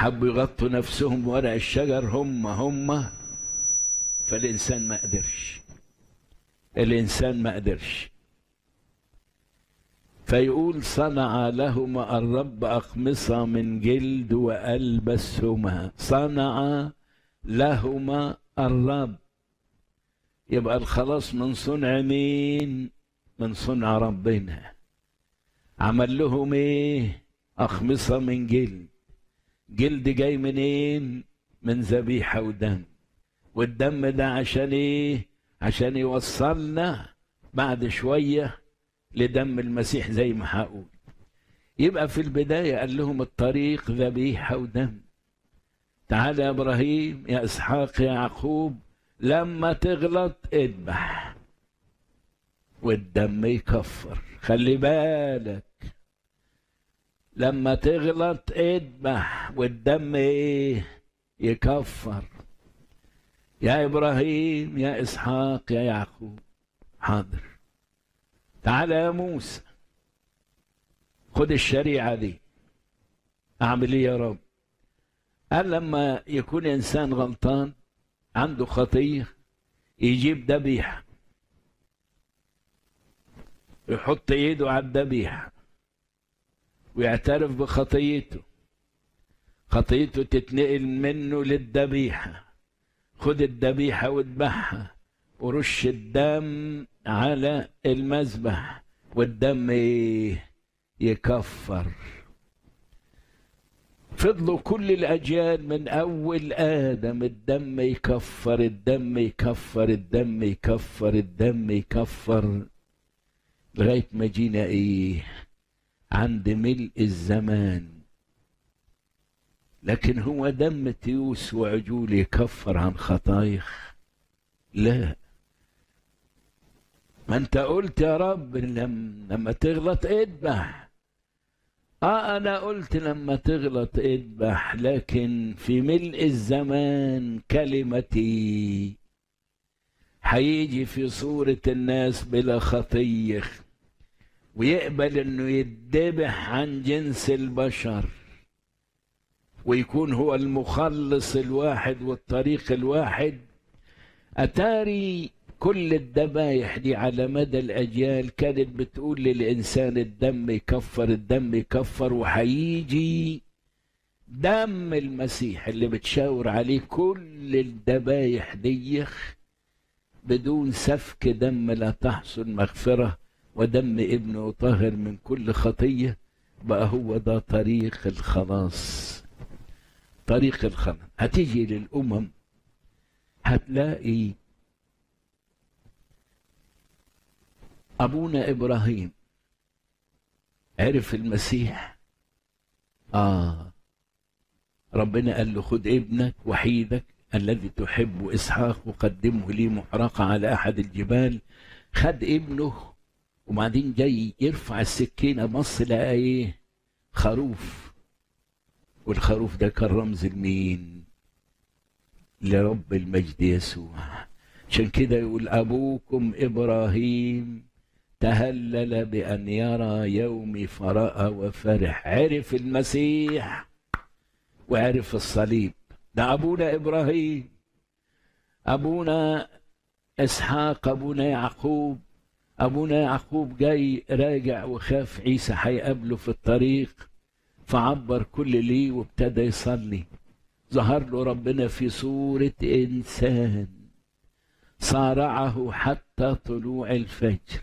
حبوا يغطوا نفسهم ورق الشجر هم هم فالإنسان ما قدرش الإنسان ما قدرش فيقول صنع لهما الرب أقمصة من جلد وألبسهما صنع لهما الرب يبقى الخلاص من صنع مين من صنع ربنا عمل لهم ايه أخمصة من جلد جلد جاي منين من ذبيحة ودم والدم ده عشان ايه عشان يوصلنا بعد شوية لدم المسيح زي ما هقول يبقى في البداية قال لهم الطريق ذبيحة ودم تعال يا إبراهيم يا إسحاق يا يعقوب لما تغلط اذبح والدم يكفر خلي بالك لما تغلط اذبح والدم ايه يكفر يا ابراهيم يا اسحاق يا يعقوب حاضر تعال يا موسى خد الشريعه دي اعمل ايه يا رب قال لما يكون انسان غلطان عنده خطيه يجيب ذبيحه يحط ايده على الذبيحه ويعترف بخطيته خطيته تتنقل منه للذبيحه خد الذبيحه واذبحها ورش الدم على المذبح والدم ايه يكفر فضلوا كل الأجيال من أول آدم الدم يكفر الدم يكفر الدم يكفر الدم يكفر لغاية ما جينا إيه عند ملء الزمان لكن هو دم تيوس وعجول يكفر عن خطايخ لا ما انت قلت يا رب لما, لما تغلط اذبح اه انا قلت لما تغلط اذبح لكن في ملء الزمان كلمتي هيجي في صورة الناس بلا خطيخ ويقبل انه يتذبح عن جنس البشر ويكون هو المخلص الواحد والطريق الواحد اتاري كل الذبايح دي على مدى الأجيال كانت بتقول للإنسان الدم يكفر الدم يكفر وهيجي دم المسيح اللي بتشاور عليه كل الذبايح ديخ بدون سفك دم لا تحصل مغفرة ودم ابنه طاهر من كل خطية بقى هو ده طريق الخلاص طريق الخلاص هتيجي للأمم هتلاقي أبونا إبراهيم عرف المسيح آه ربنا قال له خد ابنك وحيدك الذي تحب إسحاق وقدمه لي محرقة على أحد الجبال خد ابنه وبعدين جاي يرفع السكينة بص لقى إيه خروف والخروف ده كان رمز لمين لرب المجد يسوع عشان كده يقول أبوكم إبراهيم تهلل بأن يرى يومي فرأى وفرح عرف المسيح وعرف الصليب ده أبونا إبراهيم أبونا إسحاق أبونا يعقوب أبونا يعقوب جاي راجع وخاف عيسى هيقابله في الطريق فعبر كل ليه وابتدى يصلي ظهر له ربنا في صورة إنسان صارعه حتى طلوع الفجر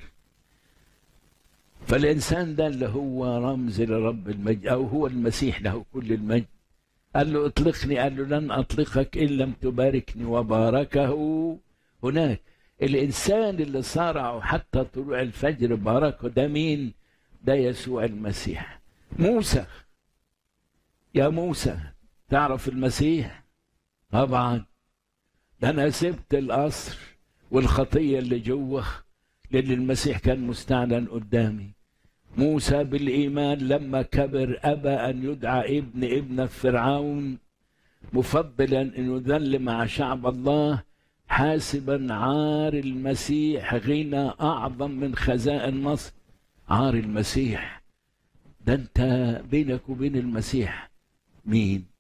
فالإنسان ده اللي هو رمز لرب المجد أو هو المسيح له كل المجد قال له اطلقني قال له لن أطلقك إن لم تباركني وباركه هناك الإنسان اللي صارعه حتى طلوع الفجر باركه ده مين ده يسوع المسيح موسى يا موسى تعرف المسيح طبعا ده انا سبت القصر والخطيه اللي جوه لان المسيح كان مستعلن قدامي موسى بالايمان لما كبر ابى ان يدعى ابن ابن فرعون مفضلا ان يذل مع شعب الله حاسبا عار المسيح غنى اعظم من خزائن مصر عار المسيح ده انت بينك وبين المسيح مين